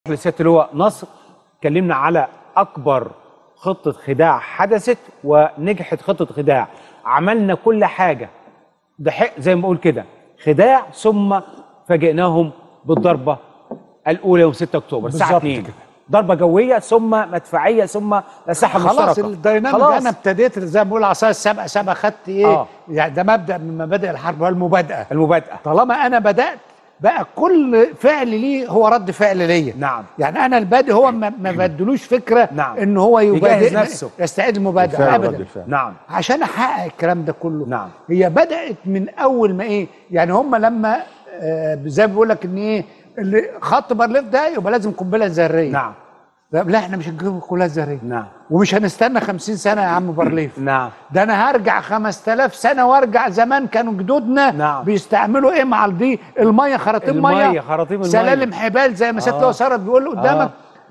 لسياده اللواء نصر اتكلمنا على اكبر خطه خداع حدثت ونجحت خطه خداع عملنا كل حاجه ضحك زي ما بقول كده خداع ثم فاجئناهم بالضربه الاولى يوم 6 اكتوبر الساعه بالظبط 2 كده. ضربه جويه ثم مدفعيه ثم اسلحه خلاص مشتركه الديناميك خلاص. انا ابتديت زي ما بقول عصايه السبقه سبقه خدت ايه آه. يعني ده مبدا من مبادئ الحرب هو المبادئه المبادئه طالما انا بدات بقى كل فعل ليه هو رد فعل ليا نعم. يعني انا البادئ هو ما ما بدلوش فكره نعم. ان هو يجهز يبادئ نفسه. يستعيد المبادئه بالفعل رد ابدا الفعل. نعم عشان احقق الكلام ده كله نعم. هي بدات من اول ما ايه يعني هم لما آه زي ما بيقول لك ان ايه اللي خط بارليف ده يبقى لازم قنبله ذريه نعم لا لا، احنا مش هنجيب قنبله ذريه نعم ومش هنستنى 50 سنه يا عم بارليف نعم ده انا هرجع 5000 سنه وارجع زمان كانوا جدودنا نعم. بيستعملوا ايه مع دي الميه خراطيم المية، ميه خراطيم المية. سلالم حبال زي ما سياده آه. اللواء سرد بيقول له قدامك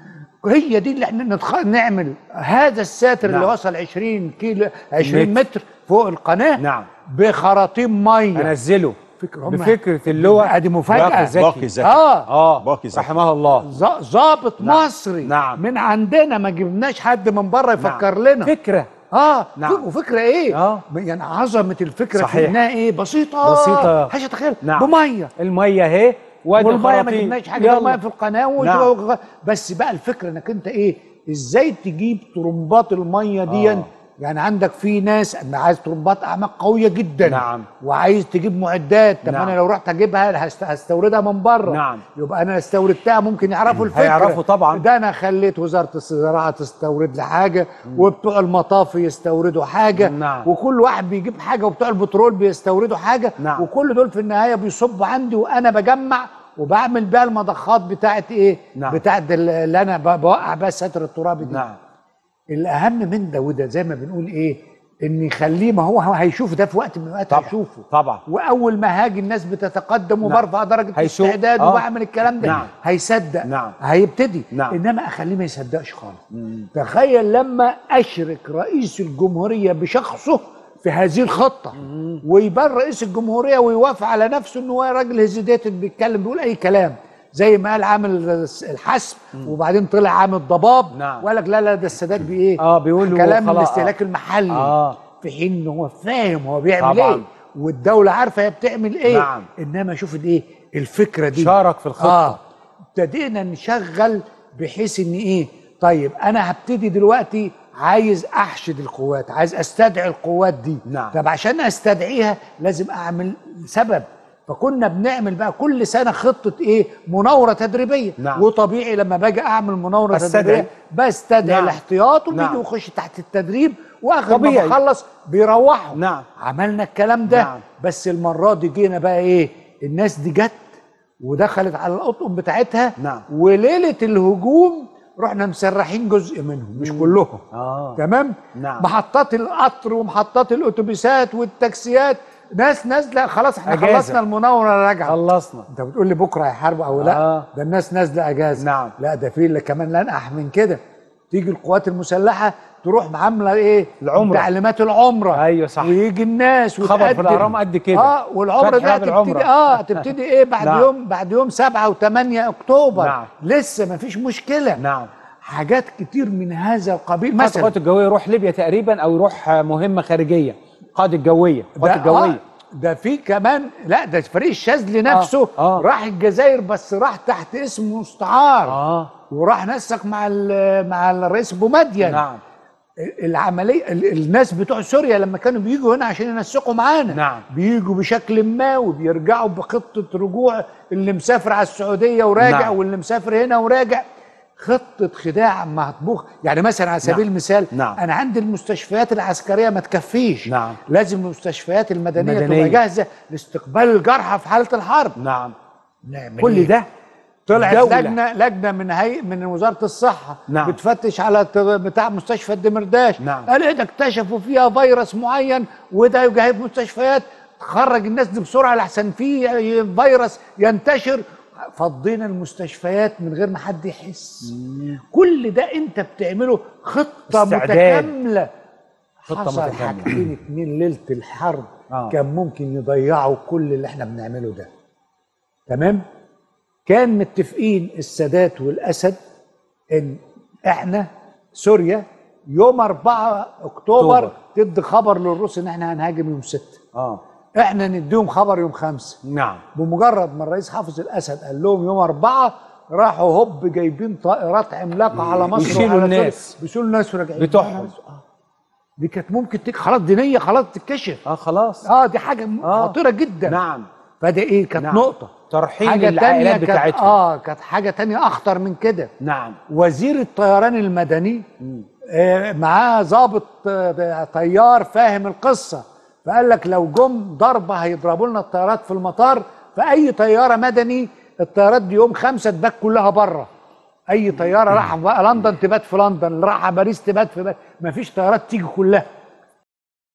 هي دي اللي احنا نتخ... نعمل هذا الساتر اللي نعم. وصل 20 كيلو 20 متر. متر فوق القناه نعم. بخراطيم ميه انزله فكرة هم- بفكره اللواء ادي مفاجاه باقي زكي. باقي زكي اه اه باقي زكي. رحمه الله ظ- ظابط نعم. مصري نعم. من عندنا ما جبناش حد من بره يفكر نعم. لنا فكره اه نعم. نعم. وفكره ايه آه. يعني عظمه الفكره صحيح. في انها ايه بسيطه بسيطة. حاجه تخيل نعم. بميه الميه اهي وادي والميه ما الخراطيم. جبناش حاجه يلا. ده ميه في القناه وش- نعم. بس بقى الفكره انك انت ايه ازاي تجيب طرمبات الميه دي آه. يعني عندك في ناس أنا عايز طرمبات اعماق قويه جدا نعم. وعايز تجيب معدات طب نعم. انا لو رحت اجيبها هست- هستوردها من بره نعم. يبقى انا استوردتها ممكن يعرفوا الفكره هيعرفوا طبعا. ده انا خليت وزاره الزراعه تستورد لي حاجه وبتوع المطافي يستوردوا حاجه نعم. وكل واحد بيجيب حاجه وبتوع البترول بيستوردوا حاجه نعم. وكل دول في النهايه بيصبوا عندي وانا بجمع وبعمل بيها المضخات بتاعت ايه نعم. بتاعت اللي انا ب- بوقع بيها الستر الترابي دي نعم الاهم من ده وده زي ما بنقول ايه ان يخليه ما هو هو هيشوف ده في وقت من الاوقات طبعا هيشوفه طبعا واول ما هاجي الناس بتتقدم وبرفع درجه هيشوف. الاستعداد آه. وبعمل الكلام ده نعم. هيصدق نعم. هيبتدي نعم. انما اخليه ما يصدقش خالص تخيل لما اشرك رئيس الجمهوريه بشخصه في هذه الخطه ويبان رئيس الجمهوريه ويوافق على نفسه ان هو راجل هيزيديتد بيتكلم بيقول اي كلام زي ما قال عامل الحسم وبعدين طلع عامل ضباب نعم. وقال لك لا لا ده السادات بايه آه، بيقولوا كلام خلاص، الاستهلاك آه. المحلي آه. في حين ان هو فاهم هو بيعمل طبعاً. ايه والدوله عارفه هي بتعمل ايه نعم. انما شوف الايه الفكره دي شارك في الخطة. اه ابتدينا نشغل بحيث ان ايه طيب انا هبتدي دلوقتي عايز احشد القوات عايز استدعي القوات دي نعم. طب عشان استدعيها لازم اعمل سبب فكنا بنعمل بقى كل سنه خطه ايه مناوره تدريبيه نعم. وطبيعي لما باجي اعمل مناوره أستدعي. تدريبيه بستدعي نعم. الاحتياط وبيجي نعم. يخش تحت التدريب واخر ما طبيعي. بخلص بيروحوا نعم. عملنا الكلام ده نعم. بس المره دي جينا بقى ايه الناس دي جت ودخلت على الاطقم بتاعتها نعم. وليله الهجوم رحنا مسرحين جزء منهم مش كلهم آه. تمام نعم. محطات القطر ومحطات الاتوبيسات والتاكسيات ناس نازله خلاص احنا أجازة. خلصنا المناوره راجعه خلصنا انت بتقول لي بكره هيحاربوا او لا آه. ده الناس نازله اجازه نعم. لا ده في اللي كمان لنقح من كده تيجي القوات المسلحه تروح عامله ايه العمرة. تعليمات العمره أيوة صح. ويجي الناس خبر في وتقدم. الأهرام قد كده. اه والعمره فتح دي باب العمرة. هتبتدي اه هتبتدي ايه بعد نعم. يوم بعد يوم 7 و8 اكتوبر نعم. لسه ما فيش مشكله نعم حاجات كتير من هذا القبيل قائد مثلا القوات الجويه يروح ليبيا تقريبا او يروح مهمه خارجيه قائد الجويه القوات ده الجويه آه ده في كمان لا ده فريق الشاذلي نفسه آه. آه راح الجزائر بس راح تحت اسم مستعار اه وراح نسق مع ال- مع الرئيس بومدين نعم العمليه ال- الناس بتوع سوريا لما كانوا بيجوا هنا عشان ينسقوا معانا نعم. بيجوا بشكل ما وبيرجعوا بخطه رجوع اللي مسافر على السعوديه وراجع نعم. واللي مسافر هنا وراجع خطه خداع مطبوخ يعني مثلا على سبيل نعم. المثال نعم. انا عندي المستشفيات العسكريه ما تكفيش نعم. لازم المستشفيات المدنيه, المدنية. تبقى جاهزه لاستقبال الجرحى في حاله الحرب نعم نعمل كل إيه؟ ده طلعت دولة. لجنه لجنه من هيئه من وزاره الصحه نعم. بتفتش على ت- بتاع مستشفى الدمرداش نعم. قال ايه ده اكتشفوا فيها فيروس معين وده يجي في مستشفيات خرج الناس دي بسرعه لحسن في فيروس ينتشر فضينا المستشفيات من غير ما حد يحس كل ده انت بتعمله خطه استعداد. متكامله خطة حصل متكاملة. حاجتين اتنين ليله الحرب آه. كان ممكن يضيعوا كل اللي احنا بنعمله ده تمام كان متفقين السادات والاسد ان احنا سوريا يوم 4 اكتوبر أكتوبر. تدي خبر للروس ان احنا هنهاجم يوم 6 اه احنا نديهم خبر يوم 5 نعم بمجرد ما الرئيس حافظ الاسد قال لهم يوم أربعة راحوا هوب جايبين طائرات عملاقه على مصر بيشيلوا وعلى الناس. سوريا. بيشيلوا الناس وراجعين بتوعهم. آه. دي كانت ممكن تك... خلاص دي نيه خلاص تتكشف اه خلاص اه دي حاجه م- آه. خطيره جدا نعم فدي ايه كانت نعم. نقطه ترحيل حاجه تانية العائلات كانت بتاعتهم اه كانت حاجه تانية اخطر من كده نعم وزير الطيران المدني آه معاه ضابط آه طيار فاهم القصه فقال لك لو جم ضربه هيضربوا لنا الطيارات في المطار فاي طياره مدني الطيارات دي يوم خمسه تبات كلها بره اي طياره رايحه بقى لندن تبات في لندن رايحه باريس تبات في باريس مفيش طيارات تيجي كلها